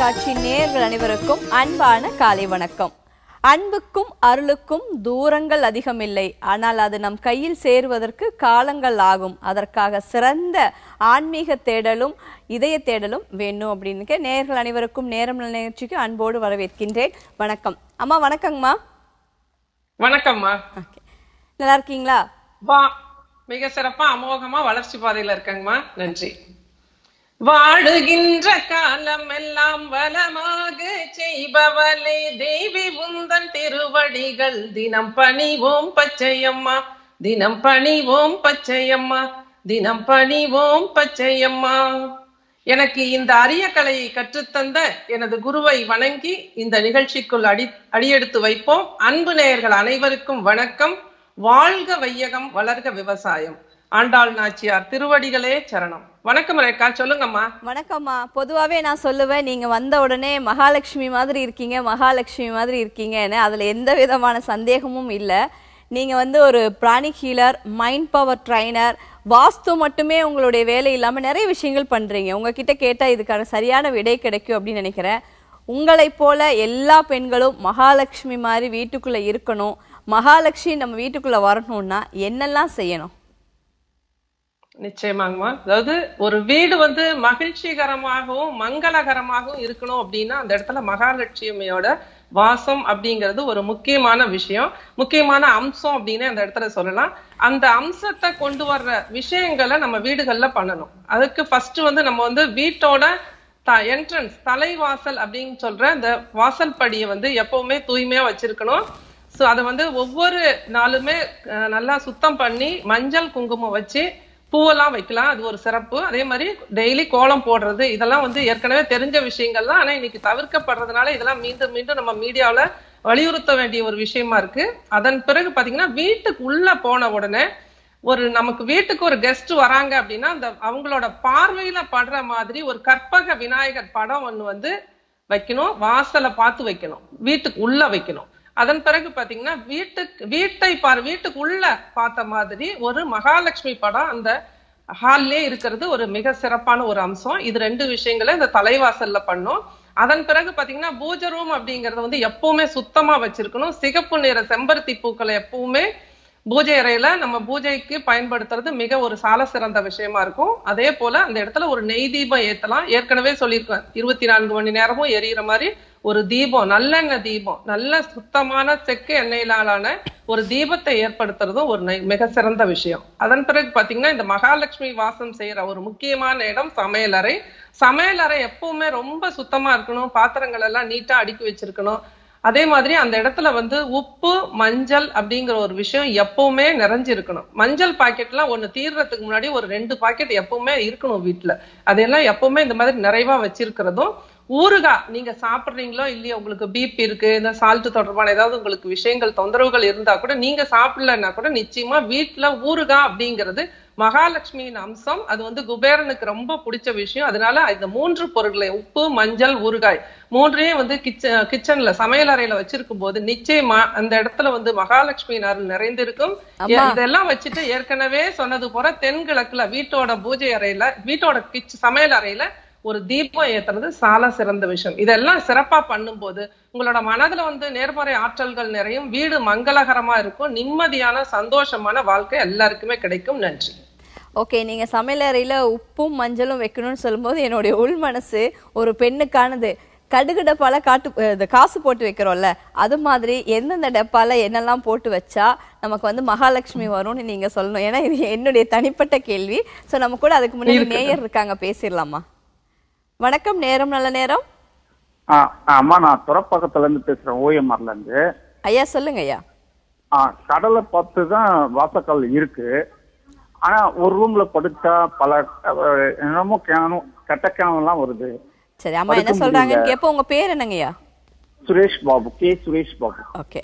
தொலைக்காட்சி நேயர்கள் அனைவருக்கும் அன்பான காலை வணக்கம் அன்புக்கும் அருளுக்கும் தூரங்கள் அதிகமில்லை ஆனால் அது நம் கையில் சேருவதற்கு காலங்கள் ஆகும் அதற்காக சிறந்த ஆன்மீக தேடலும் இதய தேடலும் வேணும் அப்படின்னு நேயர்கள் அனைவருக்கும் நேரம் நிகழ்ச்சிக்கு அன்போடு வரவேற்கின்றேன் வணக்கம் அம்மா வணக்கங்கம்மா வணக்கம்மா ஓகே நல்லா இருக்கீங்களா வா மிக சிறப்பா அமோகமா வளர்ச்சி பாதையில இருக்கங்கம்மா நன்றி வாழுகின்ற காலம் எல்லாம் வளமாக செய்பவளே தேவி உந்தன் திருவடிகள் தினம் பணிவோம் பச்சையம்மா தினம் பணிவோம் பச்சையம்மா தினம் பணிவோம் பச்சையம்மா எனக்கு இந்த அரிய கலையை கற்றுத்தந்த எனது குருவை வணங்கி இந்த நிகழ்ச்சிக்குள் அடி அடியெடுத்து வைப்போம் அன்பு நேயர்கள் அனைவருக்கும் வணக்கம் வாழ்க வையகம் வளர்க விவசாயம் ஆண்டாள் நாச்சியார் திருவடிகளே சரணம் வணக்கம் ரேகா சொல்லுங்கம்மா வணக்கம்மா பொதுவாகவே நான் சொல்லுவேன் நீங்க வந்த உடனே மகாலட்சுமி மாதிரி இருக்கீங்க மகாலட்சுமி மாதிரி இருக்கீங்கன்னு அதுல எந்த விதமான சந்தேகமும் இல்லை நீங்க வந்து ஒரு பிராணி healer mind power trainer vastu மட்டுமே உங்களுடைய வேலை இல்லாம நிறைய விஷயங்கள் பண்றீங்க உங்ககிட்ட கேட்டா இதுக்கான சரியான விடை கிடைக்கும் அப்படின்னு நினைக்கிறேன் உங்களைப் போல எல்லா பெண்களும் மகாலட்சுமி மாதிரி வீட்டுக்குள்ள இருக்கணும் மகாலட்சுமி நம்ம வீட்டுக்குள்ள வரணும்னா என்னெல்லாம் செய்யணும் நிச்சயமாங்கம்மா அதாவது ஒரு வீடு வந்து மகிழ்ச்சிகரமாகவும் மங்களகரமாகவும் இருக்கணும் அப்படின்னா அந்த இடத்துல மகாலட்சுமியோட வாசம் அப்படிங்கிறது ஒரு முக்கியமான விஷயம் முக்கியமான அம்சம் அப்படின்னு அந்த இடத்துல சொல்லலாம் அந்த அம்சத்தை கொண்டு வர்ற விஷயங்களை நம்ம வீடுகள்ல பண்ணணும் அதுக்கு ஃபர்ஸ்ட் வந்து நம்ம வந்து வீட்டோட த என்ட்ரன்ஸ் தலைவாசல் அப்படின்னு சொல்ற அந்த வாசல் படியை வந்து எப்பவுமே தூய்மையா வச்சிருக்கணும் ஸோ அதை வந்து ஒவ்வொரு நாளுமே அஹ், நல்லா சுத்தம் பண்ணி மஞ்சள் குங்குமம் வச்சு பூவெல்லாம் வைக்கலாம் அது ஒரு சிறப்பு அதே மாதிரி டெய்லி கோலம் போடுறது இதெல்லாம் வந்து ஏற்கனவே தெரிஞ்ச விஷயங்கள் தான் ஆனா இன்னைக்கு தவிர்க்கப்படுறதுனால இதெல்லாம் மீண்டும் மீண்டும் நம்ம மீடியாவுல வலியுறுத்த வேண்டிய ஒரு விஷயமா இருக்கு அதன் பிறகு பாத்தீங்கன்னா வீட்டுக்கு உள்ள போன உடனே ஒரு நமக்கு வீட்டுக்கு ஒரு கெஸ்ட் வராங்க அப்படின்னா அந்த அவங்களோட பார்வையில படுற மாதிரி ஒரு கற்பக விநாயகர் படம் ஒண்ணு வந்து வைக்கணும் வாசலை பார்த்து வைக்கணும் வீட்டுக்கு உள்ள வைக்கணும் அதன் பிறகு பாத்தீங்கன்னா வீட்டுக்கு வீட்டை பார் வீட்டுக்கு உள்ள பார்த்த மாதிரி ஒரு மகாலட்சுமி படம் அந்த ஹால்லே இருக்கிறது ஒரு மிக சிறப்பான ஒரு அம்சம் இது ரெண்டு விஷயங்களை இந்த தலைவாசல்ல பண்ணோம் அதன் பிறகு பாத்தீங்கன்னா பூஜை ரூம் அப்படிங்கறது வந்து எப்பவுமே சுத்தமா வச்சிருக்கணும் சிகப்பு நிற செம்பருத்தி பூக்களை எப்பவுமே பூஜை அறையில நம்ம பூஜைக்கு பயன்படுத்துறது மிக ஒரு சால சிறந்த விஷயமா இருக்கும் அதே போல அந்த இடத்துல ஒரு நெய் தீபம் ஏத்தலாம் ஏற்கனவே சொல்லியிருக்கேன் இருபத்தி நான்கு மணி நேரமும் எரியிற மாதிரி ஒரு தீபம் நல்லெண்ணெய் தீபம் நல்ல சுத்தமான செக்கு எண்ணெயிலான ஒரு தீபத்தை ஏற்படுத்துறதும் ஒரு நெ- மிக சிறந்த விஷயம் அதன் பிறகு பாத்தீங்கன்னா இந்த மகாலட்சுமி வாசம் செய்யற ஒரு முக்கியமான இடம் சமையலறை சமையலறை எப்பவுமே ரொம்ப சுத்தமா இருக்கணும் பாத்திரங்கள் எல்லாம் நீட்டா அடுக்கி வச்சிருக்கணும் அதே மாதிரி அந்த இடத்துல வந்து உப்பு மஞ்சள் அப்படிங்கிற ஒரு விஷயம் எப்பவுமே நிறைஞ்சிருக்கணும் மஞ்சள் பாக்கெட்லாம் ஒண்ணு தீர்றதுக்கு முன்னாடி ஒரு ரெண்டு பாக்கெட் எப்பவுமே இருக்கணும் வீட்டுல அதெல்லாம் எப்பவுமே இந்த மாதிரி நிறைவா வச்சிருக்கிறதும் ஊறுகாய் நீங்க சாப்பிடுறீங்களோ இல்லையோ உங்களுக்கு பிபி இருக்கு இந்த சால்ட் தொடர்பான ஏதாவது உங்களுக்கு விஷயங்கள் தொந்தரவுகள் இருந்தா கூட நீங்க சாப்பிடலன்னா கூட நிச்சயமா வீட்டுல ஊறுகாய் அப்படிங்கிறது மகாலட்சுமியின் அம்சம் அது வந்து குபேரனுக்கு ரொம்ப பிடிச்ச விஷயம் அதனால இந்த மூன்று பொருட்களை உப்பு மஞ்சள் ஊறுகாய் மூன்றையும் வந்து கிச்ச கிச்சன்ல சமையல் அறையில வச்சிருக்கும் போது நிச்சயமா அந்த இடத்துல வந்து மகாலட்சுமியின் அருள் நிறைந்திருக்கும் அம்மா. இதெல்லாம் வச்சுட்டு ஏற்கனவே சொன்னது போல தென்கிழக்குல வீட்டோட பூஜை அறையில வீட்டோட கிச் சமையல் அறையில ஒரு தீபம் ஏத்துறது சால சிறந்த விஷயம் இதெல்லாம் சிறப்பா பண்ணும்போது உங்களோட மனதுல வந்து நேர்மறை ஆற்றல்கள் நிறையும் வீடு மங்களகரமா இருக்கும் நிம்மதியான சந்தோஷமான வாழ்க்கை எல்லாருக்குமே கிடைக்கும் நன்றி ஓகே நீங்க சமையலறையில உப்பும் மஞ்சளும் வைக்கணும்னு சொல்லும்போது என்னுடைய உள் மனசு ஒரு பெண்ணுக்கானது கடுகு டப்பால காட்டு அஹ் இந்த காசு போட்டு வைக்கிறோம்ல அது மாதிரி எந்தெந்த டப்பால என்னெல்லாம் போட்டு வச்சா நமக்கு வந்து மகாலட்சுமி வரும்னு நீங்க சொல்லணும் ஏன்னா இது என்னுடைய தனிப்பட்ட கேள்வி சோ நம்ம கூட அதுக்கு முன்னாடி நேயர் இருக்காங்க பேசிடலாமா வணக்கம் நேரம் நல்ல நேரம் ஆ ஆ, அம்மா நான் துறப்பக்கத்துல இருந்து பேசுறேன் ஓஎம்ஆர்ல இருந்து ஐயா சொல்லுங்க ஐயா ஆ, கடலை பார்த்து தான் வாசக்கால் இருக்கு ஆனா ஒரு ரூம்ல படுத்தா பல அஹ், என்னமோ கேனும் கெட்ட கேனெல்லாம் வருது சரி அம்மா என்ன படுக்க சொல்றாங்கன்னு முடியல. கேப்ப உங்க பேர் என்னங்கய்யா சுரேஷ் பாபு கே சுரேஷ் பாபு ஓகே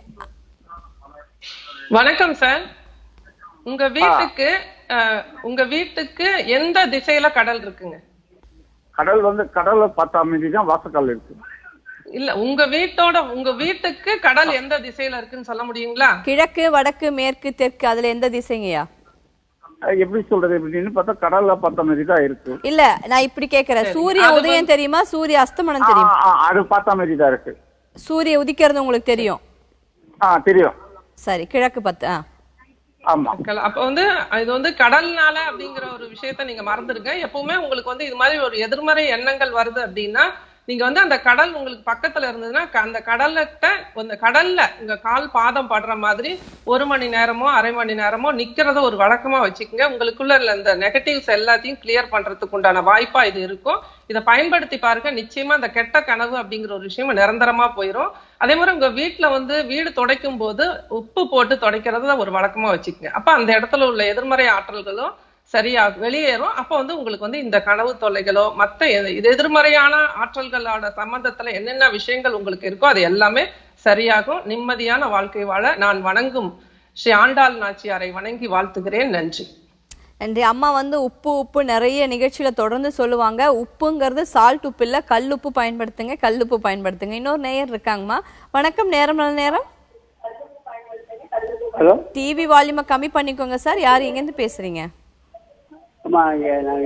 வணக்கம் சார் உங்க வீட்டுக்கு அஹ், உங்க வீட்டுக்கு எந்த திசையில கடல் இருக்குங்க கடல் வந்து கடலை பார்த்த அமைதி தான் வாசக்கால் இருக்கு இல்ல உங்க வீட்டோட உங்க வீட்டுக்கு கடல் எந்த திசையில இருக்குன்னு சொல்ல முடியுங்களா கிழக்கு வடக்கு மேற்கு தெற்கு அதுல எந்த திசைங்கய்யா அஹ் எப்படி சொல்றது எப்படின்னு பார்த்தா கடல்ல பார்த்த மாதிரி தான் இருக்கு இல்ல நான் இப்படி கேக்குறேன் சூரிய அது உதயம் தெரியுமா சூரிய அஸ்தமனம் ஆ, தெரியும் ஆ, அது பார்த்த மாதிரி தான் இருக்கு சூரிய உதிக்கிறது உங்களுக்கு தெரியும் ஆ தெரியும் சரி கிழக்கு பத்து ஆ ஆமா கல- அப்ப வந்து இது வந்து கடல்னால அப்படிங்கிற ஒரு விஷயத்த நீங்க மறந்துருங்க எப்பவுமே உங்களுக்கு வந்து இது மாதிரி ஒரு எதிர்மறை எண்ணங்கள் வருது அப்படின்னா நீங்க வந்து அந்த கடல் உங்களுக்கு பக்கத்துல இருந்ததுன்னா க- அந்த கடல்கிட்ட அந்த கடல்ல உங்க கால் பாதம் படுற மாதிரி ஒரு மணி நேரமோ அரை மணி நேரமோ நிக்கிறத ஒரு வழக்கமா வச்சுக்கோங்க உங்களுக்குள்ள உள்ள இந்த நெகட்டிவ்ஸ் எல்லாத்தையும் கிளியர் பண்றதுக்கு உண்டான வாய்ப்பா இது இருக்கும் இதை பயன்படுத்தி பாருங்க நிச்சயமா அந்த கெட்ட கனவு அப்படிங்கிற ஒரு விஷயம் நிரந்தரமா போயிடும் அதே மாதிரி உங்க வீட்ல வந்து வீடு துடைக்கும் போது உப்பு போட்டு துடைக்கிறத ஒரு வழக்கமா வச்சுக்கோங்க அப்ப அந்த இடத்துல உள்ள எதிர்மறை ஆற்றல்களும் சரியா வெளியேறும் அப்ப வந்து உங்களுக்கு வந்து இந்த கனவு தொல்லைகளோ மத்த எது- இது எதிர்மறையான ஆற்றல்களோட சம்பந்தத்துல என்னென்ன விஷயங்கள் உங்களுக்கு இருக்கோ அது எல்லாமே சரியாகும் நிம்மதியான வாழ்க்கை வாழ நான் வணங்கும் ஸ்ரீ ஆண்டாள் நாச்சியாரை வணங்கி வாழ்த்துகிறேன் நன்றி நன்றி அம்மா வந்து உப்பு உப்பு நிறைய நிகழ்ச்சியில தொடர்ந்து சொல்லுவாங்க உப்புங்கிறது சால்ட் உப்பு இல்ல கல்லுப்பு பயன்படுத்துங்க கல்லுப்பு பயன்படுத்துங்க இன்னொரு நேயர் இருக்காங்கம்மா வணக்கம் நேரம் நல்ல நேரம் ஹலோ டிவி வால்யூமை கம்மி பண்ணிக்கோங்க சார் யார் எங்கேருந்து பேசுறீங்க அம்மா இங்க நான்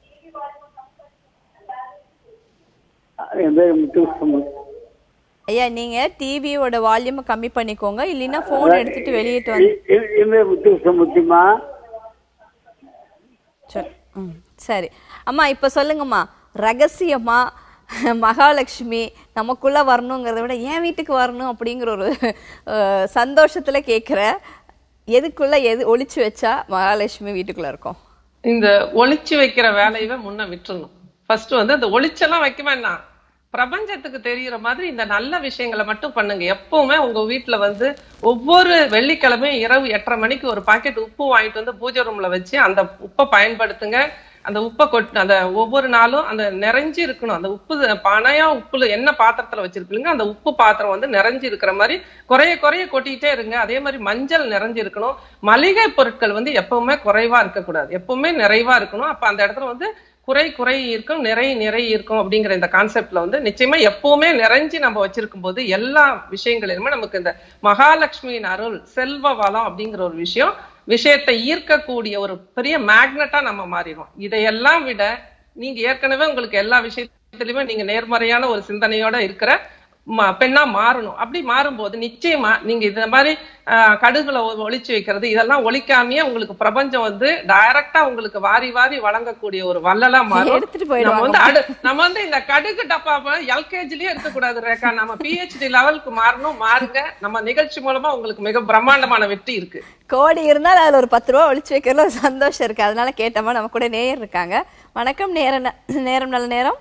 என் பேர் முத்து ஐயா நீங்க டிவியோட வால்யூமை கம்மி பண்ணிக்கோங்க இல்லைன்னா போன் எடுத்துட்டு வெளியிட்டு வந்து என் பேர் முத்து முத்துமா சரி ம் சரி அம்மா இப்போ சொல்லுங்கம்மா ரகசியமா மகாலட்சுமி நமக்குள்ள வரணுங்கிறத விட என் வீட்டுக்கு வரணும் அப்படிங்கிற ஒரு அஹ், சந்தோஷத்துல கேட்குற எதுக்குள்ள எது ஒளிச்சு வச்சா மகாலட்சுமி வீட்டுக்குள்ள இருக்கும் இந்த ஒளிச்சு வைக்கிற வேலையவே முன்ன விட்டுறணும் ஃபர்ஸ்ட் வந்து அந்த ஒளிச்செல்லாம் வைக்க வேண்டாம் பிரபஞ்சத்துக்கு தெரியுற மாதிரி இந்த நல்ல விஷயங்களை மட்டும் பண்ணுங்க எப்பவுமே உங்க வீட்டுல வந்து ஒவ்வொரு வெள்ளிக்கிழமையும் இரவு எட்டரை மணிக்கு ஒரு பாக்கெட் உப்பு வாங்கிட்டு வந்து பூஜை ரூம்ல வச்சு அந்த உப்பை பயன்படுத்துங்க அந்த உப்பை கொட் அந்த ஒவ்வொரு நாளும் அந்த நிறைஞ்சு இருக்கணும் அந்த உப்பு பனையா உப்புல என்ன பாத்திரத்துல வச்சிருக்கீங்க அந்த உப்பு பாத்திரம் வந்து நிறைஞ்சு இருக்கிற மாதிரி குறைய குறைய கொட்டிட்டே இருங்க அதே மாதிரி மஞ்சள் நிறைஞ்சு இருக்கணும் மளிகை பொருட்கள் வந்து எப்பவுமே குறைவா இருக்கக்கூடாது எப்பவுமே நிறைவா இருக்கணும் அப்ப அந்த இடத்துல வந்து குறை குறை இருக்கும் நிறை நிறை இருக்கும் அப்படிங்கிற இந்த கான்செப்ட்ல வந்து நிச்சயமா எப்பவுமே நிறைஞ்சு நம்ம வச்சிருக்கும் போது எல்லா விஷயங்களிலுமே நமக்கு இந்த மகாலட்சுமியின் அருள் செல்வ வளம் அப்படிங்கிற ஒரு விஷயம் விஷயத்தை ஈர்க்கக்கூடிய ஒரு பெரிய மேக்னட்டா நம்ம மாறிடும் இதையெல்லாம் விட நீங்க ஏற்கனவே உங்களுக்கு எல்லா விஷயத்திலுமே நீங்க நேர்மறையான ஒரு சிந்தனையோட இருக்கிற ம- பெண்ணா மாறணும் அப்படி மாறும்போது நிச்சயமா நீங்க இந்த மாதிரி ஆஹ், கடுகுல ஒ- ஒளிச்சு வைக்கிறது இதெல்லாம் ஒழிக்காமயே உங்களுக்கு பிரபஞ்சம் வந்து டைரக்டா உங்களுக்கு வாரி வாரி வழங்கக்கூடிய ஒரு வள்ளலா மாறும் எடுத்துட்டு போயிடுவாங்க. நம்ம வந்து அடு- நம்ம வந்து இந்த கடுகு டப்பா எல்கேஜிலயே இருக்கக்கூடாது ரேகா நம்ம பிஹெச்டி லெவலுக்கு மாறணும் மாறுங்க நம்ம நிகழ்ச்சி மூலமா உங்களுக்கு மிக பிரம்மாண்டமான வெற்றி இருக்கு கோடி இருந்தால் அதுல ஒரு பத்து ரூபா ஒளிச்சு வைக்கிறதுல ஒரு சந்தோஷம் இருக்கு அதனால கேட்டோமா நம்ம கூட நேயர் இருக்காங்க வணக்கம் நேரம் ந- நேரம் நல்ல நேரம்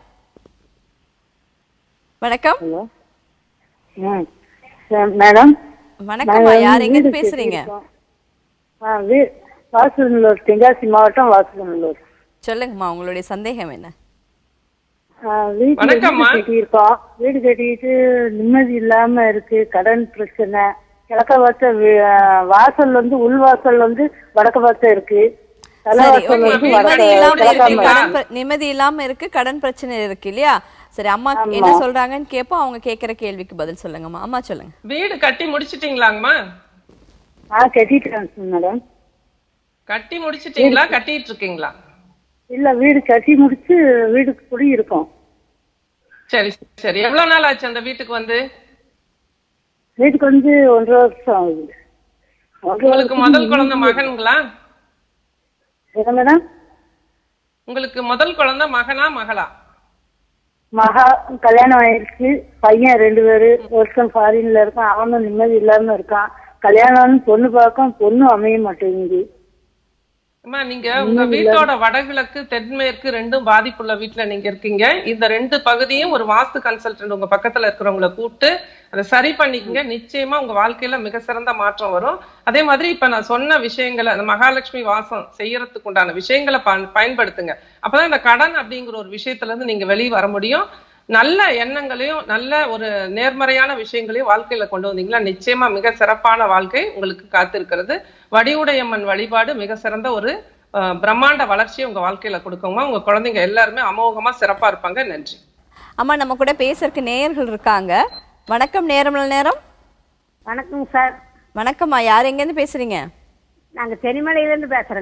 வணக்கம் ஹலோ ம் சரி, மேடம் வணக்கம்மா யார் எங்க இருந்து பேசுறீங்க ஆ வீ வாசுநல்லூர் தென்காசி மாவட்டம் வாசுநல்லூர் சொல்லுங்கம்மா உங்களுடைய சந்தேகம் என்ன ஆ, வீட்டுல வணக்கம்மா. வீடு கட்டியிருக்கோம் வீடு கட்டிட்டு நிம்மதி இல்லாம இருக்கு கடன் பிரச்சனை கிழக்க பார்த்த வீ- ஆ, வாசல் வந்து உள்வாசல் வந்து வடக்க பார்த்த இருக்கு சரி தலைவாசல் ஓகே வந்து வீடு வடக்க நிம்மதி இல்லாம கிழக்க இருக்கு பார்த்த. கடன் பிர- நிம்மதி இல்லாம இருக்கு கடன் பிரச்சனை இருக்கு இல்லையா சரி அம்மா என்ன சொல்றாங்கன்னு கேப்போம் அவங்க கேக்குற கேள்விக்கு பதில் சொல்லுங்கம்மா அம்மா சொல்லுங்க வீடு கட்டி முடிச்சிட்டீங்களாங்கம்மா ஆ கட்டிட்டேன் மேடம் கட்டி முடிச்சிட்டீங்களா கட்டிட்டு இருக்கீங்களா இல்ல வீடு கட்டி முடிச்சு வீடுக்கு குடி இருக்கோம் சரி சரி எவ்வளவு நாள் ஆச்சு அந்த வீட்டுக்கு வந்து வீட்டுக்கு வந்து ஒன்றரை வருஷம் ஆகுது ஒன்றரை உங்களுக்கு வருஷம் முதல் குழந்தை மகனுங்களா என்ன மேடம் உங்களுக்கு முதல் குழந்தை மகனா மகளா மகா கல்யாணம் ஆயிடுச்சு பையன் ரெண்டு பேரு ஒருத்தன் ஃபாரின்ல இருக்கான் அவனும் நிம்மதி இல்லாம இருக்கான் கல்யாணம்னு பொண்ணு பார்க்க பொண்ணு அமைய மாட்டேங்குது அம்மா நீங்க உங்க வீட்டோட வடகிழக்கு தென்மேற்கு ரெண்டும் பாதிப்புள்ள வீட்டுல நீங்க இருக்கீங்க இந்த ரெண்டு பகுதியும் ஒரு வாஸ்து கன்சல்டன்ட் உங்க பக்கத்துல இருக்கிறவங்கள கூப்பிட்டு அதை சரி பண்ணிக்கங்க நிச்சயமா உங்க வாழ்க்கையில மிக சிறந்த மாற்றம் வரும் அதே மாதிரி இப்ப நான் சொன்ன விஷயங்களை அந்த மகாலட்சுமி வாசம் செய்யறதுக்கு உண்டான விஷயங்களை பன்- பயன்படுத்துங்க அப்பதான் இந்த கடன் அப்படிங்கிற ஒரு விஷயத்துல இருந்து நீங்க வெளியே வர முடியும் நல்ல எண்ணங்களையும் நல்ல ஒரு நேர்மறையான விஷயங்களையும் வாழ்க்கையில கொண்டு வந்தீங்களா நிச்சயமா மிக சிறப்பான வாழ்க்கை உங்களுக்கு காத்திருக்கிறது வடிவுடையம்மன் வழிபாடு மிக சிறந்த ஒரு அஹ், பிரம்மாண்ட வளர்ச்சியை உங்க வாழ்க்கையில கொடுக்குமா உங்க குழந்தைங்க எல்லாருமே அமோகமா சிறப்பா இருப்பாங்க நன்றி அம்மா நம்ம கூட பேசுறதுக்கு நேயர்கள் இருக்காங்க வணக்கம் நேரம் நல்ல நேரம் வணக்கங்க சார் வணக்கம்மா யார் எங்க இருந்து பேசுறீங்க நாங்க சென்னிமலையில இருந்து பேசுறோங்க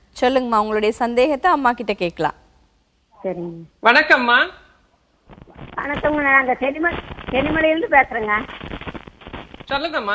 சொல்லுங்கம்மா உங்களுடைய சந்தேகத்தை அம்மா கிட்ட கேட்கலாம் சரிங்க வணக்கம்மா வணக்கங்க நாங்க செடிம செடிமலையிலிருந்து பேசுறேங்க சொல்லுங்கம்மா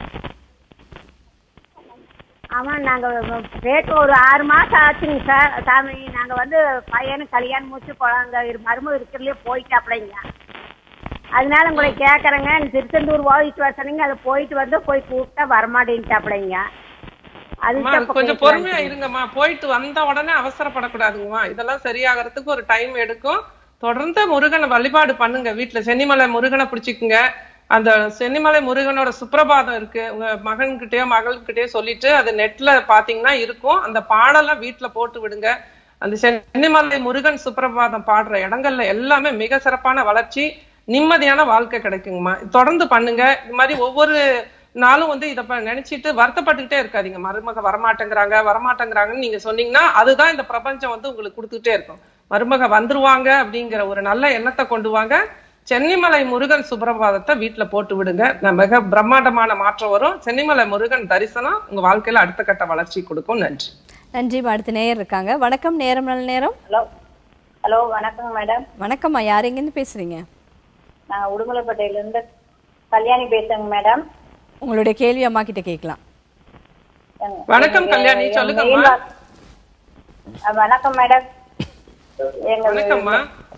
ஆமா நாங்க ரேட்டு ஒரு ஆறு மாசம் ஆச்சுங்க சார் சாமி நாங்க வந்து பையனுக்கு கல்யாணம் முடிச்சு குழந்தை இரு- மருமக இருக்கிறதுலே போயிட்டாப்லைங்க அதனால உங்களை கேட்கறேங்க திருச்செந்தூர் போயிட்டு வர சொன்னீங்க அதை போயிட்டு வந்து போய் கூப்பிட்டா வரமாட்டேன்ட்டாப்லைங்க அம்மா அதுக்கு கொஞ்சம் பொறுமையா இருங்கம்மா போயிட்டு வந்த உடனே அவசரப்படக்கூடாதுங்கம்மா இதெல்லாம் சரியாகிறதுக்கு ஒரு டைம் எடுக்கும் தொடர்ந்து முருகனை வழிபாடு பண்ணுங்க வீட்டுல சென்னிமலை முருகனை பிடிச்சிக்குங்க அந்த சென்னிமலை முருகனோட சுப்பிரபாதம் இருக்கு உங்க மகன்கிட்டயோ மகள்கிட்டயோ சொல்லிட்டு அது நெட்ல பாத்தீங்கன்னா இருக்கும் அந்த பாடலாம் வீட்டுல போட்டு விடுங்க அந்த சென்னிமலை முருகன் சுப்பிரபாதம் பாடுற இடங்கள்ல எல்லாமே மிக சிறப்பான வளர்ச்சி நிம்மதியான வாழ்க்கை கிடைக்குங்கம்மா தொடர்ந்து பண்ணுங்க இது மாதிரி ஒவ்வொரு நாளும் வந்து இதை ப- நினைச்சிட்டு வருத்தப்பட்டுக்கிட்டே இருக்காதீங்க மருமக வரமாட்டேங்கிறாங்க வரமாட்டேங்கிறாங்கன்னு நீங்க சொன்னீங்கன்னா அதுதான் இந்த பிரபஞ்சம் வந்து உங்களுக்கு கொடுத்துட்டே இருக்கும் மருமக வந்துருவாங்க அப்படிங்கிற ஒரு நல்ல எண்ணத்தை கொண்டு வாங்க சென்னிமலை முருகன் சுப்பிரபாதத்தை வீட்டுல போட்டு விடுங்க ந- மிக பிரம்மாண்டமான மாற்றம் வரும் சென்னிமலை முருகன் தரிசனம் உங்க வாழ்க்கையில அடுத்த கட்ட வளர்ச்சி கொடுக்கும் நன்றி நன்றிம்மா அடுத்த நேயர் இருக்காங்க வணக்கம் நேரம் நல்ல நேரம் ஹலோ ஹலோ வணக்கங்க மேடம் வணக்கம்மா யார் எங்கேருந்து பேசுறீங்க நான் உடுமலைப்பேட்டையிலேருந்து கல்யாணி பேசுறேங்க மேடம் உங்களுடைய கேள்வி அம்மா கிட்ட கேட்கலாம் எங்க- வணக்கம் எங்க- கல்யாணி, எங்க சொல்லுங்கம்மா. main வா- அஹ் வணக்கம் மேடம் எங்க வணக்கம்மா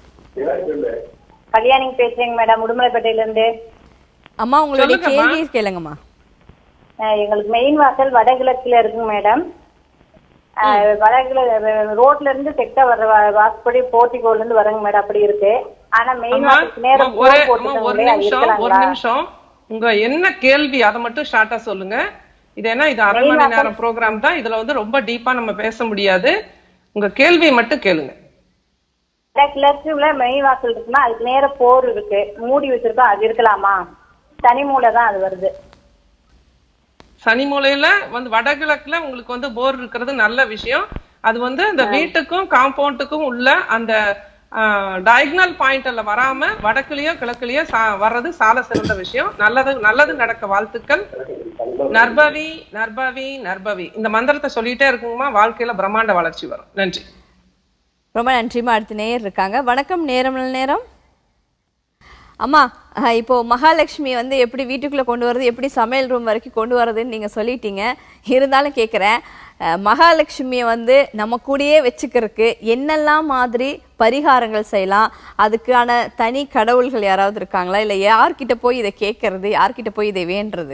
கல்யாணி பேசுறேங்க மேடம் உடுமலைப்பேட்டையிலேருந்து அம்மா உங்களுடைய சொல்லுங்கம்மா. கேள்வி கேளுங்கம்மா அஹ் எங்களுக்கு மெயின் வாசல் வடகிழக்குல இருக்குங்க மேடம் அஹ் வடகிழ ரோட்ல இருந்து தெற்க வர்ற வா- வாசப்படி போர்ட்டிகோல இருந்து வரங்க மேடம் அப்படி இருக்கு ஆனா மெயின் அம்மா, வாசலுக்கு நேரம் அம்மா, ஒரே அம்மா, ஒரு போட்டுருக்காங்களே அது நிமிஷம் ஒரு இருக்கலாங்களா நிமிஷம் உங்க என்ன கேள்வி அதை மட்டும் ஷார்ட்டா சொல்லுங்க இது என்ன இது அரை மணி நேரம் ப்ரோக்ராம் தான் இதுல வந்து ரொம்ப டீப்பா நம்ம பேச முடியாது உங்க கேள்வியை மட்டும் கேளுங்க கிழக்குல மெயின் வாசல் இருக்குன்னா அதுக்கு நேர போர் இருக்கு மூடி வச்சிருக்கோம் அது இருக்கலாமா தனி மூலை தான் அது வருது சனி மூலையில வந்து வடகிழக்குல உங்களுக்கு வந்து போர் இருக்கிறது நல்ல விஷயம் அது வந்து அந்த வீட்டுக்கும் காம்பவுண்டுக்கும் உள்ள அந்த டயக்னல் பாயிண்ட்ல வராம வடக்குலயோ கிழக்குலயோ சா- வர்றது சால சிறந்த விஷயம் நல்லது நல்லது நடக்க வாழ்த்துக்கள் நர்பவி நர்பவி நர்பவி இந்த மந்திரத்தை சொல்லிட்டே இருக்குங்கம்மா வாழ்க்கையில பிரம்மாண்ட வளர்ச்சி வரும் நன்றி ரொம்ப நன்றிம்மா அடுத்த நேயர் இருக்காங்க வணக்கம் நேரம் நல்ல நேரம் அம்மா அஹ், இப்போ மகாலட்சுமி வந்து எப்படி வீட்டுக்குள்ள கொண்டு வரது எப்படி சமையல் ரூம் வரைக்கும் கொண்டு வரதுன்னு நீங்க சொல்லிட்டீங்க இருந்தாலும் கேட்குறேன் மகாலட்சுமியை வந்து நம்ம கூடயே வச்சுக்கிறதுக்கு என்னெல்லாம் மாதிரி பரிகாரங்கள் செய்யலாம் அதுக்கான தனி கடவுள்கள் யாராவது இருக்காங்களா இல்லை யார்கிட்ட போய் இதை கேட்கறது யார்கிட்ட போய் இதை வேண்டுறது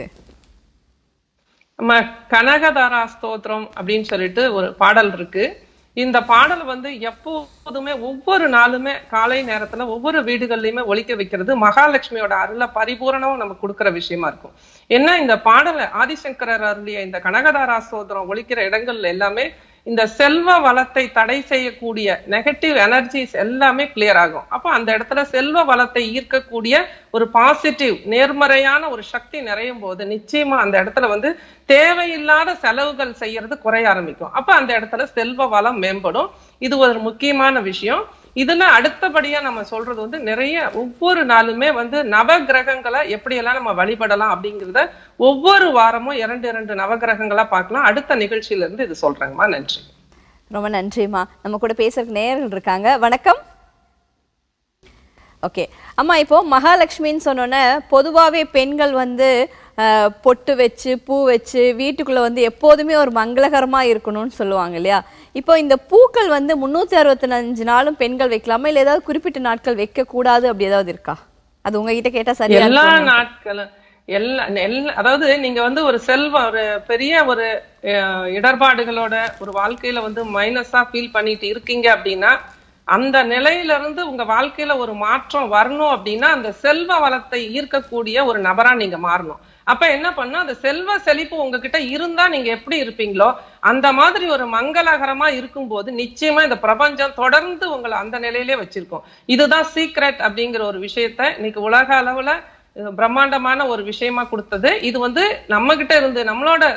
நம்ம கனகதாரா ஸ்தோத்திரம் அப்படின்னு சொல்லிட்டு ஒரு பாடல் இருக்கு இந்த பாடல் வந்து எப்போதுமே ஒவ்வொரு நாளுமே காலை நேரத்துல ஒவ்வொரு வீடுகள்லயுமே ஒலிக்க வைக்கிறது மகாலட்சுமியோட அருளை பரிபூரணம் நமக்கு கொடுக்கிற விஷயமா இருக்கும் என்ன இந்த பாடலை ஆதிசங்கரர் அருளிய இந்த கனகதாரா ஸ்தோத்திரம் ஒலிக்கிற இடங்கள்ல எல்லாமே இந்த செல்வ வளத்தை தடை செய்யக்கூடிய நெகட்டிவ் எனர்ஜிஸ் எல்லாமே கிளியர் ஆகும் அப்போ அந்த இடத்துல செல்வ வளத்தை ஈர்க்கக்கூடிய ஒரு பாசிட்டிவ் நேர்மறையான ஒரு சக்தி நிறையும் போது நிச்சயமா அந்த இடத்துல வந்து தேவையில்லாத செலவுகள் செய்யறது குறைய ஆரம்பிக்கும் அப்ப அந்த இடத்துல செல்வ வளம் மேம்படும் இது ஒரு முக்கியமான விஷயம் இதுல அடுத்தபடியா நம்ம சொல்றது வந்து நிறைய ஒவ்வொரு நாளுமே வந்து நவ கிரகங்களை எப்படியெல்லாம் நம்ம வழிபடலாம் அப்படிங்கிறத ஒவ்வொரு வாரமும் இரண்டு இரண்டு நவகிரகங்களா பார்க்கலாம் அடுத்த நிகழ்ச்சியில இருந்து இது சொல்றேங்கம்மா நன்றி ரொம்ப நன்றிம்மா நம்ம கூட பேசுறதுக்கு நேயர்கள் இருக்காங்க வணக்கம் ஓகே அம்மா இப்போ மகாலட்சுமின்னு சொன்னோன்னே பொதுவாகவே பெண்கள் வந்து அஹ், பொட்டு வச்சு பூ வச்சு வீட்டுக்குள்ள வந்து எப்போதுமே ஒரு மங்களகரமா இருக்கணும்னு சொல்லுவாங்க இல்லையா இப்போ இந்த பூக்கள் வந்து முன்னூத்தி அறுபத்தஞ்சு நாளும் பெண்கள் வைக்கலாமா இல்லை ஏதாவது குறிப்பிட்ட நாட்கள் வைக்க கூடாது அப்படி ஏதாவது இருக்கா அது உங்ககிட்ட கேட்டா சரியா எல்லா இருக்குமா? நாட்களும் எல்லா எல்லா அதாவது நீங்க வந்து ஒரு செல்வம் ஒரு பெரிய ஒரு அஹ், இடர்பாடுகளோட ஒரு வாழ்க்கையில வந்து மைனஸா ஃபீல் பண்ணிட்டு இருக்கீங்க அப்படின்னா அந்த நிலையில இருந்து உங்க வாழ்க்கையில ஒரு மாற்றம் வரணும் அப்படின்னா அந்த செல்வ வளத்தை ஈர்க்கக்கூடிய ஒரு நபரா நீங்க மாறணும் அப்ப என்ன பண்ணும் அந்த செல்வ செழிப்பு உங்ககிட்ட இருந்தா நீங்க எப்படி இருப்பீங்களோ அந்த மாதிரி ஒரு மங்களகரமா இருக்கும்போது நிச்சயமா இந்த பிரபஞ்சம் தொடர்ந்து உங்களை அந்த நிலையிலே வச்சிருக்கும் இதுதான் சீக்ரெட் அப்படிங்கிற ஒரு விஷயத்த இன்னைக்கு உலக அளவுல அஹ், பிரம்மாண்டமான ஒரு விஷயமா கொடுத்தது இது வந்து நம்ம கிட்ட இருந்து நம்மளோட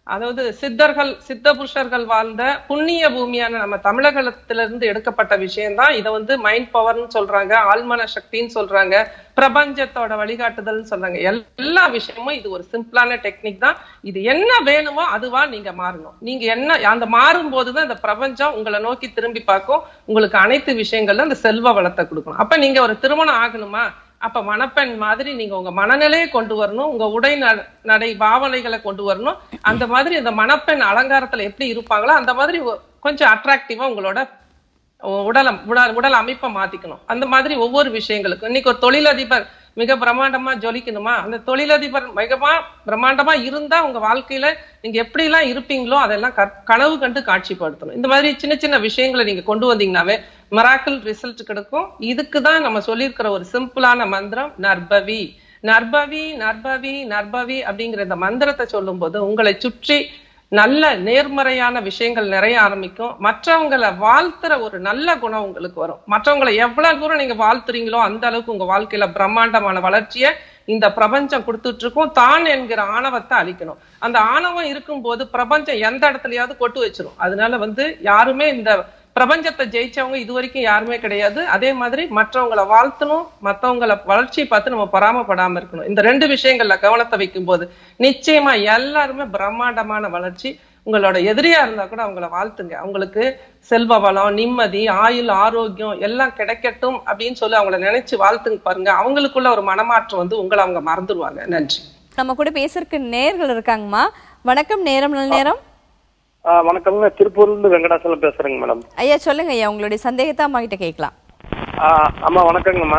அதாவது சித்தர்கள் சித்த புருஷர்கள் வாழ்ந்த புண்ணிய பூமியான நம்ம தமிழகத்திலிருந்து எடுக்கப்பட்ட விஷயம்தான் இதை வந்து மைண்ட் பவர்னு சொல்றாங்க ஆழ்மன சக்தின்னு சொல்றாங்க பிரபஞ்சத்தோட வழிகாட்டுதல்னு சொல்றாங்க எல்லா விஷயமும் இது ஒரு சிம்பிளான டெக்னிக் தான் இது என்ன வேணுமோ அதுவா நீங்க மாறணும் நீங்க என்ன அந்த மாறும் போதுதான் இந்த பிரபஞ்சம் உங்களை நோக்கி திரும்பி பார்க்கும் உங்களுக்கு அனைத்து விஷயங்கள்ல இந்த செல்வ வளத்தை கொடுக்கணும் அப்ப நீங்க ஒரு திருமணம் ஆகணுமா அப்ப மணப்பெண் மாதிரி நீங்க உங்க மனநிலையை கொண்டு வரணும் உங்க உடை நட- நடை பாவனைகளை கொண்டு வரணும் அந்த மாதிரி இந்த மணப்பெண் அலங்காரத்துல எப்படி இருப்பாங்களோ அந்த மாதிரி ஒ- கொஞ்சம் அட்ராக்டிவா உங்களோட உடலம் உடல் உடல் அமைப்பை மாத்திக்கணும் அந்த மாதிரி ஒவ்வொரு விஷயங்களுக்கும் இன்னைக்கு ஒரு தொழிலதிபர் மிக பிரம்மாண்டமா ஜொலிக்கணுமா அந்த தொழிலதிபர் மிகமா பிரம்மாண்டமா இருந்தா உங்க வாழ்க்கையில நீங்க எப்படி எல்லாம் இருப்பீங்களோ அதெல்லாம் கற்- கனவு கண்டு காட்சிப்படுத்தணும் இந்த மாதிரி சின்ன சின்ன விஷயங்களை நீங்க கொண்டு வந்தீங்கன்னாவே மராக்கிள் ரிசல்ட் கிடைக்கும் இதுக்கு தான் நம்ம சொல்லியிருக்கிற ஒரு சிம்பிளான மந்திரம் நர்பவி நர்பவி நர்பவி நர்பவி அப்படிங்கிற இந்த மந்திரத்தை சொல்லும்போது உங்களை சுற்றி நல்ல நேர்மறையான விஷயங்கள் நிறைய ஆரம்பிக்கும் மற்றவங்களை வாழ்த்துற ஒரு நல்ல குணம் உங்களுக்கு வரும் மற்றவங்களை எவ்வளவு தூரம் நீங்க வாழ்த்துறீங்களோ அந்த அளவுக்கு உங்க வாழ்க்கையில பிரம்மாண்டமான வளர்ச்சியை இந்த பிரபஞ்சம் கொடுத்துட்டு இருக்கும் தான் என்கிற ஆணவத்தை அழிக்கணும் அந்த ஆணவம் இருக்கும்போது பிரபஞ்சம் எந்த இடத்துலயாவது கொட்டு வச்சிரும் அதனால வந்து யாருமே இந்த பிரபஞ்சத்தை ஜெயிச்சவங்க இது வரைக்கும் யாருமே கிடையாது அதே மாதிரி மற்றவங்களை வாழ்த்தணும் மற்றவங்களை வளர்ச்சியை பார்த்து நம்ம பொறாமப்படாம இருக்கணும் இந்த ரெண்டு விஷயங்கள்ல கவனத்தை வைக்கும் போது நிச்சயமா எல்லாருமே பிரம்மாண்டமான வளர்ச்சி உங்களோட எதிரியா இருந்தா கூட அவங்கள வாழ்த்துங்க அவங்களுக்கு செல்வ வளம் நிம்மதி ஆயுள் ஆரோக்கியம் எல்லாம் கிடைக்கட்டும் அப்படின்னு சொல்லி அவங்கள நினைச்சு வாழ்த்துங்க பாருங்க அவங்களுக்குள்ள ஒரு மனமாற்றம் வந்து உங்களை அவங்க மறந்துடுவாங்க நன்றி நம்ம கூட பேசுறதுக்கு நேர்கள் இருக்காங்கம்மா வணக்கம் நேரம் நல்ல நேரம் ஆ, வணக்கம்ங்க திருப்பூர்ல இருந்து வெங்கடாசலம் பேசுறேங்க மேடம் ஐயா சொல்லுங்க ஐயா உங்களுடைய சந்தேகத்தை அம்மா கிட்ட கேட்கலாம் ஆ, அம்மா வணக்கங்கம்மா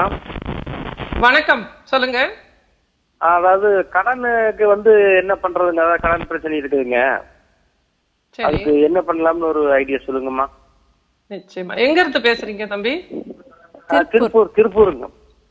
வணக்கம் சொல்லுங்க ஆ, அதாவது கடனுக்கு வந்து என்ன பண்றதுங்க அதாவது கடன் பிரச்சனை இருக்குதுங்க சரி அதுக்கு என்ன பண்ணலாம்னு ஒரு ஐடியா சொல்லுங்கம்மா நிச்சயமா எங்க இருந்து பேசுறீங்க தம்பி ஆ, திருப்பூர் திருப்பூருங்க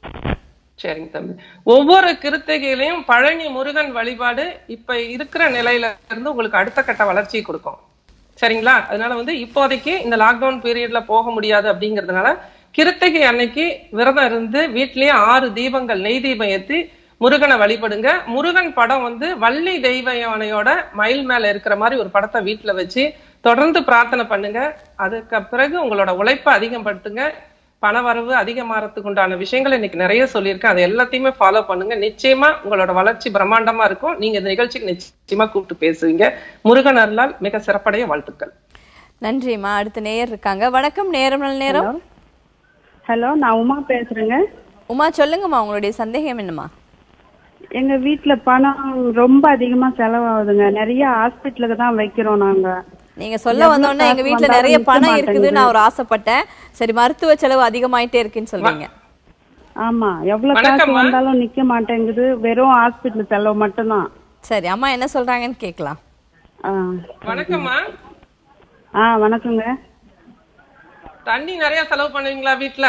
சரிங்க தம்பி ஒவ்வொரு கிருத்திகையிலையும் பழனி முருகன் வழிபாடு இப்ப இருக்கிற நிலையில இருந்து உங்களுக்கு அடுத்த கட்ட வளர்ச்சியை கொடுக்கும் சரிங்களா அதனால வந்து இப்போதைக்கு இந்த லாக்டவுன் பீரியட்ல போக முடியாது அப்படிங்கறதுனால கிருத்திகை அன்னைக்கு விரதம் இருந்து வீட்லயே ஆறு தீபங்கள் நெய் தீபம் ஏத்தி முருகனை வழிபடுங்க முருகன் படம் வந்து வள்ளி தெய்வ யானையோட மயில் மேல இருக்கிற மாதிரி ஒரு படத்தை வீட்டுல வச்சு தொடர்ந்து பிரார்த்தனை பண்ணுங்க அதுக்கு பிறகு உங்களோட உழைப்பை அதிகப்படுத்துங்க பணவரவு அதிகமாறதுக்கு உண்டான விஷயங்களை இன்னைக்கு நிறைய சொல்லியிருக்கேன் அது எல்லாத்தையுமே ஃபாலோ பண்ணுங்க நிச்சயமா உங்களோட வளர்ச்சி பிரம்மாண்டமா இருக்கும் நீங்க இந்த நிகழ்ச்சிக்கு நிச்சயமா கூப்பிட்டு பேசுவீங்க முருகன் அருளால் மிக சிறப்படைய வாழ்த்துக்கள் நன்றிம்மா அடுத்த நேயர் இருக்காங்க வணக்கம் நேரம் நல்ல நேரம் ஹலோ நான் உமா பேசுறேங்க உமா சொல்லுங்கம்மா உங்களுடைய சந்தேகம் என்னம்மா எங்க வீட்ல பணம் ரொம்ப அதிகமா செலவாகுதுங்க நிறைய ஹாஸ்பிட்டலுக்கு தான் வைக்கிறோம் நாங்க நீங்க சொல்ல எவ்வளவு வந்தோடனே எங்க காசு வீட்ல வந்தாலும் நிறைய நிக்க பணம் இருக்குதுன்னு மாட்டேங்குது. நான் ஒரு ஆசைப்பட்டேன் சரி மருத்துவ செலவு அதிகமாயிட்டே இருக்குன்னு சொல்றீங்க ஆமா எவ்வளவு காசு வணக்கம்மா. வந்தாலும் நிக்க மாட்டேங்குது வெறும் ஹாஸ்பிட்டல் செலவு மட்டும்தான் சரி அம்மா என்ன சொல்றாங்கன்னு கேட்கலாம் ஆ. வணக்கம்மா ஆ வணக்கங்க தண்ணி நிறைய செலவு பண்ணுவீங்களா வீட்ல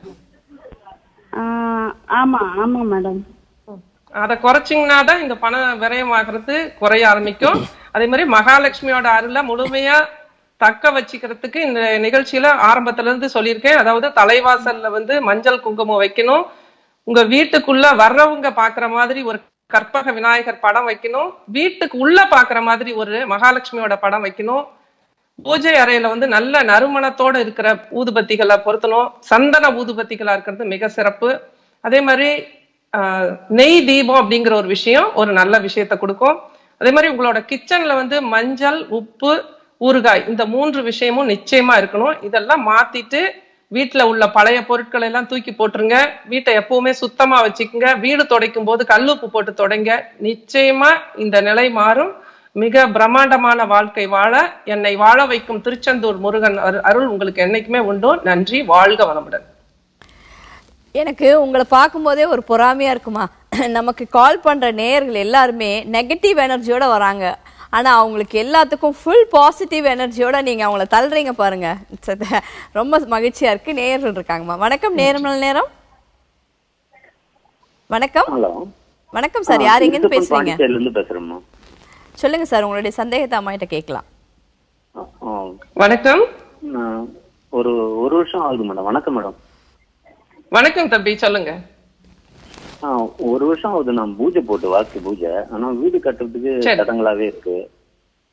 ஆ, ஆமா ஆமா மேடம் அதை குறைச்சிங்கன்னா தான் இந்த பண விரயமாகிறது குறைய ஆரம்பிக்கும் அதே மாதிரி மகாலட்சுமியோட அருளை முழுமையா தக்க வச்சுக்கிறதுக்கு இந்த நிகழ்ச்சியில ஆரம்பத்துல இருந்து சொல்லியிருக்கேன் அதாவது தலைவாசல்ல வந்து மஞ்சள் குங்குமம் வைக்கணும் உங்க வீட்டுக்குள்ள வர்றவங்க பாக்குற மாதிரி ஒரு கற்பக விநாயகர் படம் வைக்கணும் வீட்டுக்கு உள்ள பாக்குற மாதிரி ஒரு மகாலட்சுமியோட படம் வைக்கணும் பூஜை அறையில வந்து நல்ல நறுமணத்தோட இருக்கிற ஊதுபத்திகளை பொருத்தணும் சந்தன ஊதுபத்திகளா இருக்கிறது மிக சிறப்பு அதே மாதிரி ஆஹ், நெய் தீபம் அப்படிங்கிற ஒரு விஷயம் ஒரு நல்ல விஷயத்த கொடுக்கும் அதே மாதிரி உங்களோட கிச்சன்ல வந்து மஞ்சள் உப்பு ஊறுகாய் இந்த மூன்று விஷயமும் நிச்சயமா இருக்கணும் இதெல்லாம் மாத்திட்டு வீட்ல உள்ள பழைய பொருட்களை எல்லாம் தூக்கி போட்டுருங்க வீட்டை எப்பவுமே சுத்தமா வச்சுக்கோங்க வீடு துடைக்கும் போது கல்லுப்பு போட்டு தொடங்க நிச்சயமா இந்த நிலை மாறும் மிக பிரம்மாண்டமான வாழ்க்கை வாழ என்னை வாழ வைக்கும் திருச்செந்தூர் முருகன் அரு- அருள் உங்களுக்கு என்னைக்குமே உண்டோ நன்றி வாழ்க வளமுடன் எனக்கு உங்களை பார்க்கும்போதே ஒரு பொறாமையா இருக்குமா நமக்கு கால் பண்ற நேயர்கள் எல்லாருமே நெகட்டிவ் எனர்ஜியோட வராங்க ஆனா அவங்களுக்கு எல்லாத்துக்கும் ஃபுல் பாசிட்டிவ் எனர்ஜியோட நீங்க அவங்கள தள்ளுறீங்க பாருங்க சத்த- ரொம்ப மகிழ்ச்சியா இருக்கு நேயர்கள் இருக்காங்கம்மா வணக்கம் நேரம் நல்ல நேரம் வணக்கம் ஹலோ வணக்கம் சார் யார் எங்கன்னு பேசுறீங்க பாண்டிச்சேரில இருந்து பேசுறேம்மா சொல்லுங்க சார் உங்களுடைய சந்தேகத்தை அம்மா கிட்ட கேட்கலாம் ஆ, ஆ, வணக்கம் நான் ஒரு ஒரு வருஷம் ஆகுது மேடம் வணக்கம் மேடம் வணக்கம் தம்பி சொல்லுங்க ஆ ஒரு வருஷம் ஆகுது நான் பூஜை போட்டு வாஸ்து பூஜை ஆனா வீடு கட்டுறதுக்கு சரி. தடங்களாவே இருக்கு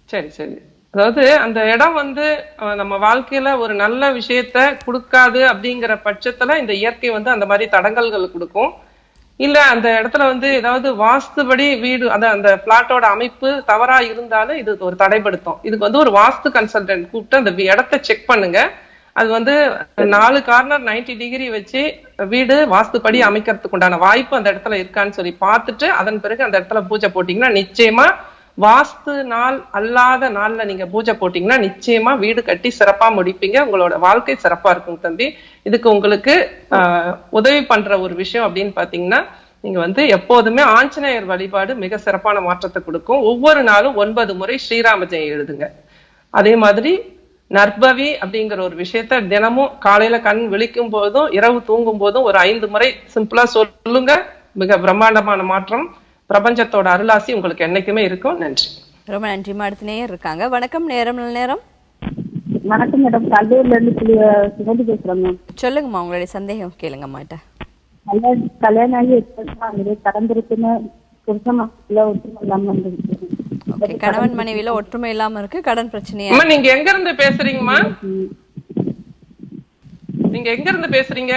சரி சரி அதாவது அந்த இடம் வந்து அஹ், நம்ம வாழ்க்கையில ஒரு நல்ல விஷயத்த கொடுக்காது அப்படிங்கிற பட்சத்துல இந்த இயற்கை வந்து அந்த மாதிரி தடங்கல்கள் கொடுக்கும் இல்ல அந்த இடத்துல வந்து ஏதாவது வாஸ்துபடி வீடு அந்த அந்த பிளாட்டோட அமைப்பு தவறா இருந்தாலும் இது ஒரு தடைப்படுத்தும் இதுக்கு வந்து ஒரு வாஸ்து கன்சல்டன்ட் கூப்பிட்டு அந்த வீ- இடத்த செக் பண்ணுங்க அது வந்து நாலு கார்னர் 90 டிகிரி வச்சு வீடு வாஸ்துப்படி அமைக்கிறதுக்கு உண்டான வாய்ப்பு அந்த இடத்துல இருக்கான்னு சொல்லி பார்த்துட்டு அதன் பிறகு அந்த இடத்துல பூஜை போட்டீங்கன்னா நிச்சயமா வாஸ்து நாள் அல்லாத நாள்ல நீங்க பூஜை போட்டீங்கன்னா நிச்சயமா வீடு கட்டி சிறப்பா முடிப்பீங்க உங்களோட வாழ்க்கை சிறப்பா இருக்கும் தம்பி இதுக்கு உங்களுக்கு ஆஹ், உதவி பண்ற ஒரு விஷயம் அப்படின்னு பாத்தீங்கன்னா நீங்க வந்து எப்போதுமே ஆஞ்சநேயர் வழிபாடு மிக சிறப்பான மாற்றத்தை கொடுக்கும் ஒவ்வொரு நாளும் ஒன்பது முறை ஸ்ரீராம ஜெயம் எழுதுங்க அதே மாதிரி நற்பவி அப்படிங்கிற ஒரு விஷயத்த தினமும் காலையில கண் விழிக்கும் போதும் இரவு தூங்கும் போதும் ஒரு ஐந்து முறை சிம்பிளா சொல்லுங்க மிக பிரம்மாண்டமான மாற்றம் பிரபஞ்சத்தோட அருளாசி உங்களுக்கு என்னைக்குமே இருக்கும் நன்றி ரொம்ப நன்றிம்மா அடுத்த நேயர் இருக்காங்க வணக்கம் நேரம் நல்ல நேரம் வணக்கம் மேடம் கல்லூரில இருந்து புள்ளி- சிவந்தி பேசுறேன் மேம் சொல்லுங்கம்மா உங்களுடைய சந்தேகம் கேளுங்க அம்மாட்ட கல்யாணம் கல்யாணம் ஆகி எட்டு வருஷம் ஆகுது கடந்திருக்குன்னு புருஷன் மாசத்துல ஒற்றுமை இல்லாம இருந்துருக்கு ஓகே கணவன் மனைவியில ஒற்றுமை இல்லாம இருக்கு கடன் பிரச்சனையா அம்மா நீங்க எங்க இருந்து பேசுறீங்கம்மா நீங்க எங்க இருந்து பேசுறீங்க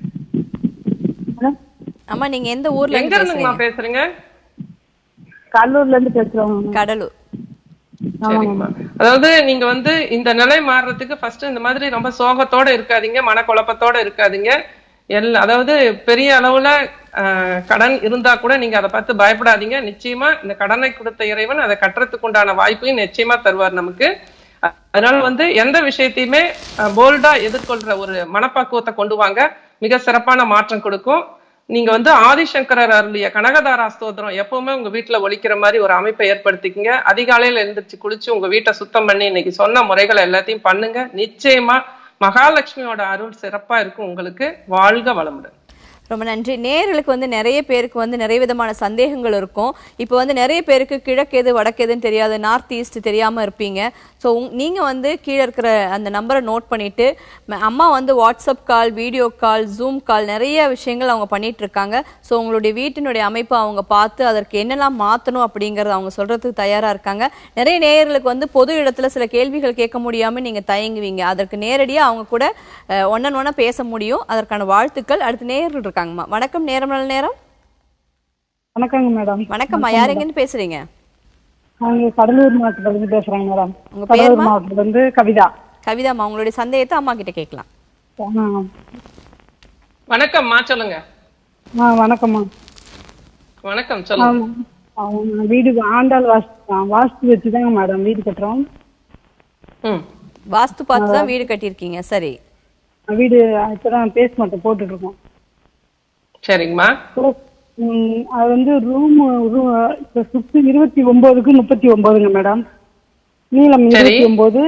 அம்மா நீங்க எந்த ஊர்ல எங்க இருந்து இருந்துங்கம்மா பேசுறீங்க பேசுறீங்க கல்லூர்ல இருந்து பேசுறோம் கடலூர் சரிங்கம்மா அதாவது நீங்க வந்து இந்த நிலை மாறுறதுக்கு ஃபர்ஸ்ட் இந்த மாதிரி ரொம்ப சோகத்தோட இருக்காதீங்க மனக்குழப்பத்தோட இருக்காதீங்க எல்லா அதாவது பெரிய அளவுல ஆஹ், கடன் இருந்தா கூட நீங்க அதை பார்த்து பயப்படாதீங்க நிச்சயமா இந்த கடனை கொடுத்த இறைவன் அதை கட்டுறதுக்கு உண்டான வாய்ப்பையும் நிச்சயமா தருவார் நமக்கு அ- அதனால வந்து எந்த விஷயத்தையுமே போல்டா எதிர்கொள்ற ஒரு மனப்பக்குவத்தை கொண்டு வாங்க மிக சிறப்பான மாற்றம் கொடுக்கும் நீங்க வந்து ஆதிசங்கரர் அருளிய கனகதாரா ஸ்தோத்திரம் எப்பவுமே உங்க வீட்டுல ஒலிக்கிற மாதிரி ஒரு அமைப்பை ஏற்படுத்திக்கங்க அதிகாலையில எழுந்திருச்சு குளிச்சு உங்க வீட்டை சுத்தம் பண்ணி இன்னைக்கு சொன்ன முறைகள் எல்லாத்தையும் பண்ணுங்க நிச்சயமா மகாலட்சுமியோட அருள் சிறப்பா இருக்கும் உங்களுக்கு வாழ்க வளமுடன் ரொம்ப நன்றி நேயர்களுக்கு வந்து நிறைய பேருக்கு வந்து நிறைய விதமான சந்தேகங்கள் இருக்கும் இப்போ வந்து நிறைய பேருக்கு கிழக்கெது வடக்கெதுன்னு தெரியாது நார்த் ஈஸ்ட் தெரியாம இருப்பீங்க ஸோ நீங்க வந்து கீழே இருக்கிற அந்த நம்பரை நோட் பண்ணிட்டு ம- அம்மா வந்து WhatsApp call video call Zoom call நிறைய விஷயங்கள் அவங்க பண்ணிட்டு இருக்காங்க ஸோ உங்களுடைய வீட்டினுடைய அமைப்பை அவங்க பார்த்து அதற்கு என்னெல்லாம் மாற்றணும் அப்படிங்கறத அவங்க சொல்றதுக்கு தயாரா இருக்காங்க நிறைய நேயர்களுக்கு வந்து பொது இடத்துல சில கேள்விகள் கேட்க முடியாம நீங்க தயங்குவீங்க அதற்கு நேரடியா அவங்க கூட ஒன்னு ஒன்னா பேச முடியும் அதற்கான வாழ்த்துக்கள் அடுத்து நேயர்கள் இருக்காங்கம்மா வணக்கம் நேரம் நல்ல நேரம் வணக்கங்க மேடம் வணக்கம்மா யார் எங்கேருந்து பேசுறீங்க நாங்க கடலூர் மாவட்டத்துல இருந்து பேசுறேங்க மேடம் உங்க கடலூர் பேருமா? மாவட்டத்துல இருந்து கவிதா கவிதாம்மா உங்களுடைய சந்தேகத்தை அம்மா கிட்ட கேட்கலாம் ஆ, வணக்கம்மா சொல்லுங்க ஆ வணக்கம்மா வணக்கம் சொல்லுங்க அவங்க வீடு ஆண்டாள் வாஸ்து வாஸ்து வச்சுதாங்க மேடம் வீடு கட்டுறோம் ம் வாஸ்து பார்த்து தான் வீடு கட்டியிருக்கீங்க சரி வீடு இப்பதான் பேஸ்மெண்ட் போட்டுட்டு இருக்கோம் சரிங்கம்மா ம், அது வந்து ரூம் சுத்தி இருபத்தி ஒன்பதுக்கு முப்பத்தி ஒன்பதுங்க மேடம் நீளம் சரி. இருபத்தி ஒன்பது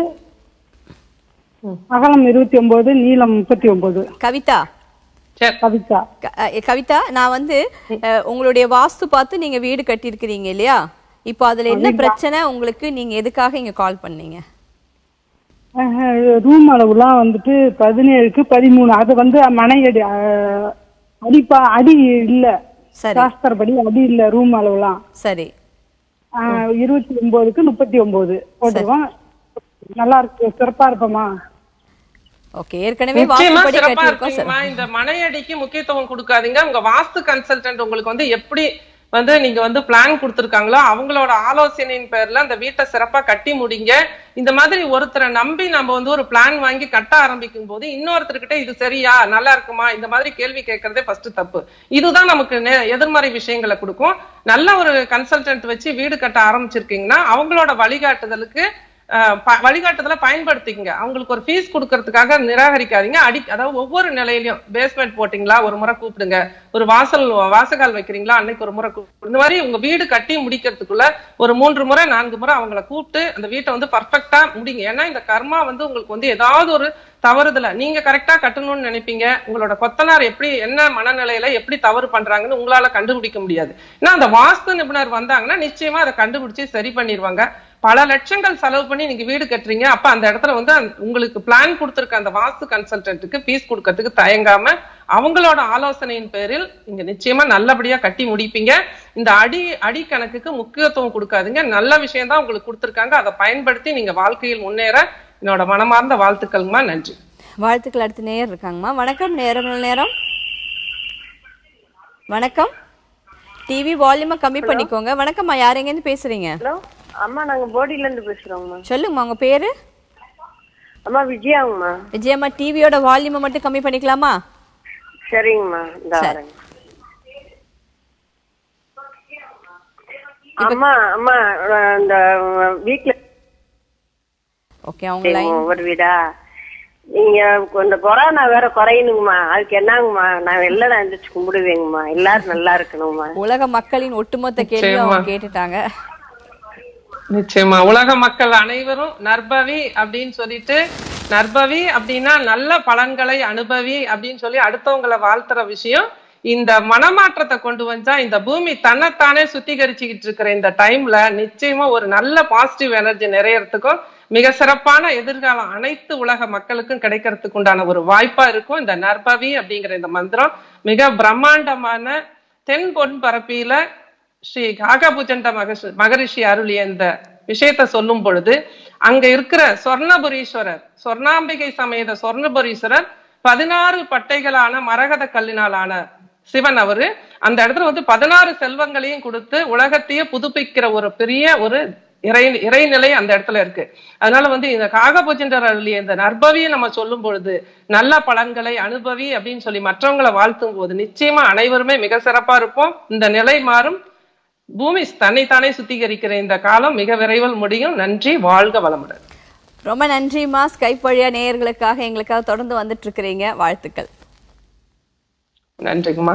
அகலம் இருபத்தி ஒன்பது நீளம் முப்பத்தி ஒன்பது கவிதா கவிதா க- அஹ், கவிதா நான் வந்து அஹ், உங்களுடைய வாஸ்து பார்த்து நீங்க வீடு கட்டியிருக்கிறீங்க இல்லையா இப்போ அதுல என்ன பிரச்சனை உங்களுக்கு நீங்க எதுக்காக இங்க கால் பண்ணீங்க ரூம் அளவுலாம் வந்துட்டு பதினேழுக்கு பதிமூணு அது வந்து மனை அடி அஹ், அடிப்பா அடி இல்ல சரி சாஸ்திரப்படி அடி இல்ல ரூம் அளவுலாம் சரி அஹ், இருபத்தி ஒன்பதுக்கு முப்பத்தி ஒன்பது போட்டுருவோம் நல்லா இருக்கு சிறப்பா இருப்போமா ஓகே ஏற்கனவே நிச்சயமா வாஸ்துபடி சிறப்பா கட்டியிருக்கோம் இருப்பீங்கம்மா சார் இந்த மனையடிக்கு முக்கியத்துவம் கொடுக்காதீங்க உங்க வாஸ்து கன்சல்டன்ட் உங்களுக்கு வந்து எப்படி வந்து நீங்க வந்து பிளான் கொடுத்திருக்காங்களோ அவங்களோட ஆலோசனையின் பேர்ல அந்த வீட்டை சிறப்பா கட்டி முடிங்க இந்த மாதிரி ஒருத்தரை நம்பி நம்ம வந்து ஒரு பிளான் வாங்கி கட்ட ஆரம்பிக்கும் போது இன்னொருத்தர்கிட்ட இது சரியா நல்லா இருக்குமா இந்த மாதிரி கேள்வி கேட்கறதே ஃபர்ஸ்ட் தப்பு இதுதான் நமக்கு நே- எதிர்மறை விஷயங்களை கொடுக்கும் நல்ல ஒரு கன்சல்டன்ட் வச்சு வீடு கட்ட ஆரம்பிச்சிருக்கீங்கன்னா அவங்களோட வழிகாட்டுதலுக்கு அஹ் ப- வழிகாட்டுதலை பயன்படுத்திக்கங்க அவங்களுக்கு ஒரு ஃபீஸ் கொடுக்கறதுக்காக நிராகரிக்காதீங்க அடி அதாவது ஒவ்வொரு நிலையிலயும் பேஸ்மெண்ட் போட்டிங்களா ஒரு முறை கூப்பிடுங்க ஒரு வாசல் வாசகால் வைக்கிறீங்களா அன்னைக்கு ஒரு முறை கூப்பிடு இந்த மாதிரி உங்க வீடு கட்டி முடிக்கிறதுக்குள்ள ஒரு மூன்று முறை நான்கு முறை அவங்கள கூப்பிட்டு அந்த வீட்டை வந்து பர்ஃபெக்டா முடிங்க ஏன்னா இந்த கர்மா வந்து உங்களுக்கு வந்து ஏதாவது ஒரு தவறுதல நீங்க கரெக்டா கட்டணும்னு நினைப்பீங்க உங்களோட கொத்தனார் எப்படி என்ன மனநிலையில எப்படி தவறு பண்றாங்கன்னு உங்களால கண்டுபிடிக்க முடியாது ஏன்னா அந்த வாஸ்து நிபுணர் வந்தாங்கன்னா நிச்சயமா அதை கண்டுபிடிச்சு சரி பண்ணிடுவாங்க பல லட்சங்கள் செலவு பண்ணி நீங்க வீடு கட்டுறீங்க அப்ப அந்த இடத்துல வந்து அந்த- உங்களுக்கு பிளான் கொடுத்திருக்க அந்த வாஸ்து கன்சல்டன்ட்டுக்கு ஃபீஸ் கொடுக்கறதுக்கு தயங்காம அவங்களோட ஆலோசனையின் பேரில் நீங்க நிச்சயமா நல்லபடியா கட்டி முடிப்பீங்க இந்த அடி அடி கணக்குக்கு முக்கியத்துவம் கொடுக்காதீங்க நல்ல விஷயம் தான் உங்களுக்கு கொடுத்திருக்காங்க அதை பயன்படுத்தி நீங்க வாழ்க்கையில் முன்னேற என்னோட மனமார்ந்த வாழ்த்துக்கள்மா நன்றி வாழ்த்துக்கள் அடுத்து நேயர் இருக்காங்கம்மா வணக்கம் நேரம் நல்ல நேரம் வணக்கம் டிவி வால்யூமை கம்மி பண்ணிக்கோங்க வணக்கம்மா யார் எங்கேருந்து பேசுறீங்க ஹலோ அம்மா நாங்க போடியில இருந்து பேசுறோங்கம்மா சொல்லுங்கம்மா உங்க பேரு அம்மா விஜயாங்கம்மா விஜயம்மா டிவியோட வால்யூமை மட்டும் கம்மி பண்ணிக்கலாமா சரிங்கம்மா இந்த சரி. வரேங்க அம்மா அம்மா அஹ், இந்த வீட்டுல ஓகே அவங்க லைன் ஒரு வீடா நீங்க இந்த கொரோனா வேற குறையணுங்கம்மா அதுக்கு என்னங்கம்மா நான் வெளில நான் எந்திரிச்சு கும்பிடுவேங்கம்மா எல்லாரும் நல்லா இருக்கணுங்கம்மா உலக மக்களின் ஒட்டுமொத்த கேள்வி நிச்சயமா. அவங்க கேட்டுட்டாங்க நிச்சயமா உலக மக்கள் அனைவரும் நற்பவி அப்படின்னு சொல்லிட்டு நற்பவி அப்படின்னா நல்ல பலன்களை அனுபவி அப்படின்னு சொல்லி அடுத்தவங்களை வாழ்த்துற விஷயம் இந்த மனமாற்றத்தை கொண்டு வந்தா இந்த பூமி தன்னைத்தானே சுத்திகரிச்சுக்கிட்டு இருக்கிற இந்த டைம்ல நிச்சயமா ஒரு நல்ல பாசிட்டிவ் எனர்ஜி நிறையறதுக்கும் மிக சிறப்பான எதிர்காலம் அனைத்து உலக மக்களுக்கும் கிடைக்கிறதுக்கு உண்டான ஒரு வாய்ப்பா இருக்கும் இந்த நற்பவி அப்படிங்கிற இந்த மந்திரம் மிக பிரம்மாண்டமான தென் பொன் பரப்பியில ஸ்ரீ காகபுஜண்ட மகர்ஷி மகரிஷி அருளிய இந்த விஷயத்த சொல்லும் பொழுது அங்க இருக்கிற சொர்ணபுரீஸ்வரர் சொர்ணாம்பிகை சமேத சொர்ணபுரீஸ்வரர் பதினாறு பட்டைகளான மரகத கல்லினாலான சிவன் அவரு அந்த இடத்துல வந்து பதினாறு செல்வங்களையும் கொடுத்து உலகத்தையே புதுப்பிக்கிற ஒரு பெரிய ஒரு இறை இறைநிலை அந்த இடத்துல இருக்கு அதனால வந்து இந்த காகபுஜண்டர் அருளிய இந்த நற்பவியை நம்ம சொல்லும் பொழுது நல்ல பலன்களை அனுபவி அப்படின்னு சொல்லி மற்றவங்களை வாழ்த்தும் போது நிச்சயமா அனைவருமே மிக சிறப்பா இருப்போம் இந்த நிலை மாறும் பூமி தன்னைத்தானே சுத்திகரிக்கிற இந்த காலம் மிக விரைவில் முடியும் நன்றி வாழ்க வளமுடன் ரொம்ப நன்றிம்மா ஸ்கைப் வழியா நேயர்களுக்காக எங்களுக்காக தொடர்ந்து வந்துட்டு இருக்கிறீங்க வாழ்த்துக்கள் நன்றிங்கம்மா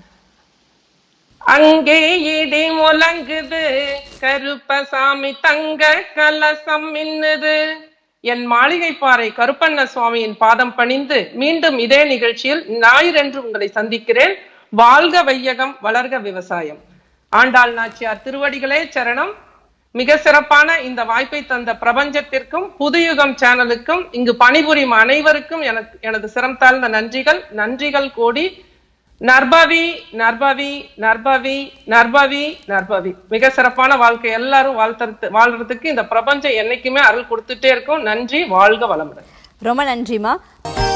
அங்கே இடி முழங்குது கருப்பசாமி தங்க கலசம் மின்னுது என் மாளிகை பாறை கருப்பண்ண சுவாமியின் பாதம் பணிந்து மீண்டும் இதே நிகழ்ச்சியில் ஞாயிறன்று உங்களை சந்திக்கிறேன் வாழ்க வையகம் வளர்க விவசாயம் ஆண்டாள் நாச்சியார் திருவடிகளே சரணம் மிக சிறப்பான இந்த வாய்ப்பை தந்த பிரபஞ்சத்திற்கும் புதுயுகம் சேனலுக்கும் இங்கு பணிபுரியும் அனைவருக்கும் எனக்கு எனது சிரம் தாழ்ந்த நன்றிகள் நன்றிகள் கோடி நற்பவி நற்பவி நற்பவி நற்பவி நற்பவி மிக சிறப்பான வாழ்க்கை எல்லாரும் வாழ்த்துறது வாழ்றதுக்கு இந்த பிரபஞ்சம் என்னைக்குமே அருள் கொடுத்துட்டே இருக்கும் நன்றி வாழ்க வளமுடன் ரொம்ப நன்றிம்மா